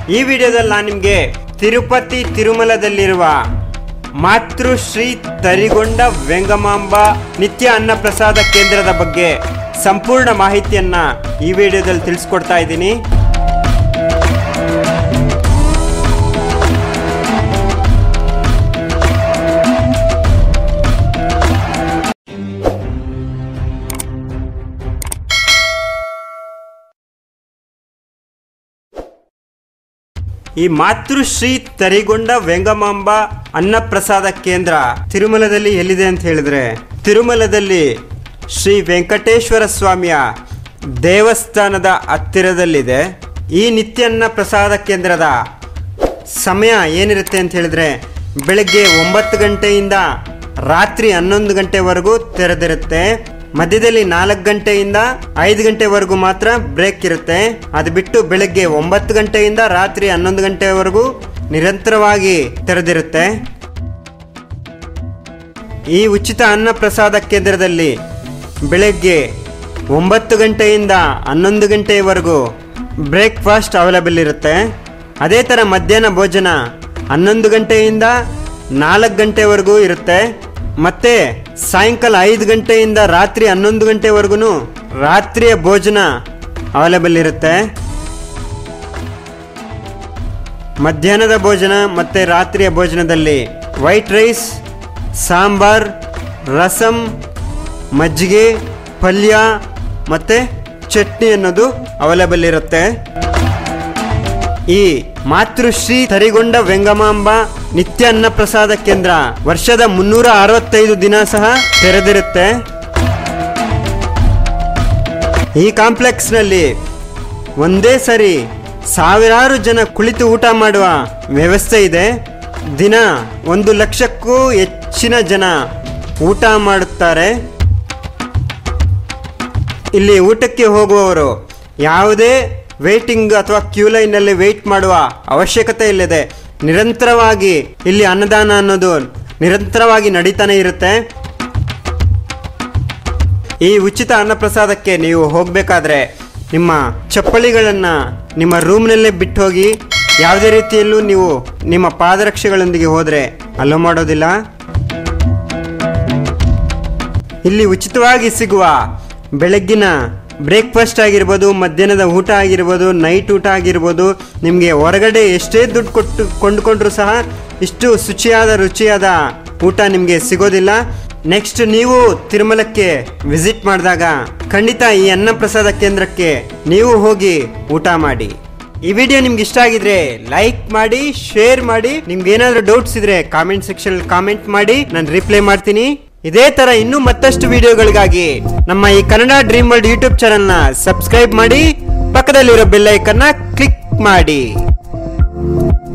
ಈ ವಿಡಿಯೋದಲ್ಲಿ ನಾನು ನಿಮಗೆ ತಿರುಪತಿ ತಿರುಮಲದಲ್ಲಿರುವ ಮಾತೃಶ್ರೀ ತರಿಗೊಂಡ ವೆಂಗಮಾಂಬ ನಿತ್ಯ ಅನ್ನಪ್ರಸಾದ ಕೇಂದ್ರದ ಬಗ್ಗೆ ಸಂಪೂರ್ಣ ಮಾಹಿತಿಯನ್ನ ಈ ವಿಡಿಯೋದಲ್ಲಿ ತಿಳಿಸ್ಕೊಡ್ತಾ ಇದ್ದೀನಿ ಈ ಮಾತೃಶ್ರೀ ತರಿಗೊಂಡ ವೆಂಗಮಾಂಬ ಅನ್ನಪ್ರಸಾದ ಕೇಂದ್ರ ತಿರುಮಲದಲ್ಲಿ ಎಲ್ಲಿದೆ ಅಂತ ಹೇಳಿದ್ರೆ ತಿರುಮಲದಲ್ಲಿ ಶ್ರೀ ವೆಂಕಟೇಶ್ವರ ಸ್ವಾಮಿಯ ದೇವಸ್ಥಾನದ ಹತ್ತಿರದಲ್ಲಿದೆ ಈ ನಿತ್ಯ ಅನ್ನ ಪ್ರಸಾದ ಕೇಂದ್ರದ ಸಮಯ ಏನಿರುತ್ತೆ ಅಂತ ಹೇಳಿದ್ರೆ ಬೆಳಗ್ಗೆ ಒಂಬತ್ತು ಗಂಟೆಯಿಂದ ರಾತ್ರಿ ಹನ್ನೊಂದು ಗಂಟೆವರೆಗೂ ತೆರೆದಿರುತ್ತೆ ಮಧ್ಯದಲ್ಲಿ ನಾಲ್ಕು ಗಂಟೆಯಿಂದ ಐದು ಗಂಟೆವರೆಗೂ ಮಾತ್ರ ಬ್ರೇಕ್ ಇರುತ್ತೆ ಅದು ಬಿಟ್ಟು ಬೆಳಗ್ಗೆ ಒಂಬತ್ತು ಗಂಟೆಯಿಂದ ರಾತ್ರಿ ಹನ್ನೊಂದು ಗಂಟೆವರೆಗೂ ನಿರಂತರವಾಗಿ ತೆರೆದಿರುತ್ತೆ ಈ ಉಚಿತ ಅನ್ನ ಪ್ರಸಾದ ಕೇಂದ್ರದಲ್ಲಿ ಬೆಳಗ್ಗೆ ಒಂಬತ್ತು ಗಂಟೆಯಿಂದ ಹನ್ನೊಂದು ಗಂಟೆಯವರೆಗೂ ಬ್ರೇಕ್ಫಾಸ್ಟ್ ಅವೈಲಬಲ್ ಇರುತ್ತೆ ಅದೇ ಥರ ಮಧ್ಯಾಹ್ನ ಭೋಜನ ಹನ್ನೊಂದು ಗಂಟೆಯಿಂದ ನಾಲ್ಕು ಗಂಟೆವರೆಗೂ ಇರುತ್ತೆ ಮತ್ತೆ ಸಾಯಂಕಾಲ ಐದು ಗಂಟೆಯಿಂದ ರಾತ್ರಿ ಹನ್ನೊಂದು ಗಂಟೆವರೆಗೂ ರಾತ್ರಿಯ ಭೋಜನ ಅವೈಲಬಲ್ ಇರುತ್ತೆ ಮಧ್ಯಾಹ್ನದ ಭೋಜನ ಮತ್ತು ರಾತ್ರಿಯ ಭೋಜನದಲ್ಲಿ ವೈಟ್ ರೈಸ್ ಸಾಂಬಾರ್ ರಸಂ ಮಜ್ಜಿಗೆ ಪಲ್ಯ ಮತ್ತು ಚಟ್ನಿ ಅನ್ನೋದು ಅವೈಲಬಲ್ ಇರುತ್ತೆ ಈ ಮಾತೃಶ್ರೀ ತರಿಗೊಂಡ ವೆಂಗಮಾಂಬ ನಿತ್ಯ ಅನ್ನಪ್ರಸಾದ ಕೇಂದ್ರ ವರ್ಷದ ಮುನ್ನೂರ ಅರವತ್ತೈದು ದಿನ ಸಹ ತೆರೆದಿರುತ್ತೆ ಈ ಕಾಂಪ್ಲೆಕ್ಸ್ನಲ್ಲಿ ಒಂದೇ ಸರಿ ಸಾವಿರಾರು ಜನ ಕುಳಿತು ಊಟ ಮಾಡುವ ವ್ಯವಸ್ಥೆ ಇದೆ ದಿನ ಒಂದು ಲಕ್ಷಕ್ಕೂ ಹೆಚ್ಚಿನ ಜನ ಊಟ ಮಾಡುತ್ತಾರೆ ಇಲ್ಲಿ ಊಟಕ್ಕೆ ಹೋಗುವವರು ಯಾವುದೇ ವೇಟಿಂಗ್ ಅಥವಾ ಕ್ಯೂ ಲೈನಲ್ಲಿ ವೆಯ್ಟ್ ಮಾಡುವ ಅವಶ್ಯಕತೆ ಇಲ್ಲದೆ ನಿರಂತರವಾಗಿ ಇಲ್ಲಿ ಅನ್ನದಾನ ಅನ್ನೋದು ನಿರಂತರವಾಗಿ ನಡೀತಾನೆ ಇರುತ್ತೆ ಈ ಉಚಿತ ಅನ್ನಪ್ರಸಾದಕ್ಕೆ ನೀವು ಹೋಗಬೇಕಾದ್ರೆ ನಿಮ್ಮ ಚಪ್ಪಲಿಗಳನ್ನು ನಿಮ್ಮ ರೂಮ್ನಲ್ಲೇ ಬಿಟ್ಟು ಹೋಗಿ ಯಾವುದೇ ರೀತಿಯಲ್ಲೂ ನೀವು ನಿಮ್ಮ ಪಾದರಕ್ಷೆಗಳೊಂದಿಗೆ ಹೋದರೆ ಅಲೋ ಮಾಡೋದಿಲ್ಲ ಇಲ್ಲಿ ಉಚಿತವಾಗಿ ಸಿಗುವ ಬೆಳಗ್ಗಿನ ಬ್ರೇಕ್ಫಾಸ್ಟ್ ಆಗಿರ್ಬೋದು ಮಧ್ಯಾಹ್ನದ ಊಟ ಆಗಿರ್ಬೋದು ನೈಟ್ ಊಟ ಆಗಿರ್ಬೋದು ನಿಮಗೆ ಹೊರಗಡೆ ಎಷ್ಟೇ ದುಡ್ಡು ಕೊಟ್ಟು ಕೊಂಡುಕೊಂಡ್ರೂ ಸಹ ಇಷ್ಟು ಶುಚಿಯಾದ ರುಚಿಯಾದ ಊಟ ನಿಮಗೆ ಸಿಗೋದಿಲ್ಲ ನೆಕ್ಸ್ಟ್ ನೀವು ತಿರುಮಲಕ್ಕೆ ವಿಸಿಟ್ ಮಾಡಿದಾಗ ಖಂಡಿತ ಈ ಅನ್ನಪ್ರಸಾದ ಕೇಂದ್ರಕ್ಕೆ ನೀವು ಹೋಗಿ ಊಟ ಮಾಡಿ ಈ ವಿಡಿಯೋ ನಿಮ್ಗೆ ಇಷ್ಟ ಆಗಿದ್ರೆ ಲೈಕ್ ಮಾಡಿ ಶೇರ್ ಮಾಡಿ ನಿಮ್ಗೆ ಏನಾದರೂ ಡೌಟ್ಸ್ ಇದ್ರೆ ಕಾಮೆಂಟ್ ಸೆಕ್ಷನ್ ಕಾಮೆಂಟ್ ಮಾಡಿ ನಾನು ರಿಪ್ಲೈ ಮಾಡ್ತೀನಿ ಇದೇ ತರ ಇನ್ನೂ ಮತ್ತಷ್ಟು ವಿಡಿಯೋಗಳಿಗಾಗಿ ನಮ್ಮ ಈ ಕನ್ನಡ ಡ್ರೀಮ್ ವರ್ಲ್ಡ್ ಯೂಟ್ಯೂಬ್ ಚಾನಲ್ನ ಸಬ್ಸ್ಕ್ರೈಬ್ ಮಾಡಿ ಪಕ್ಕದಲ್ಲಿರೋ ಬೆಲ್ ಐಕನ್ನ ಕ್ಲಿಕ್ ಮಾಡಿ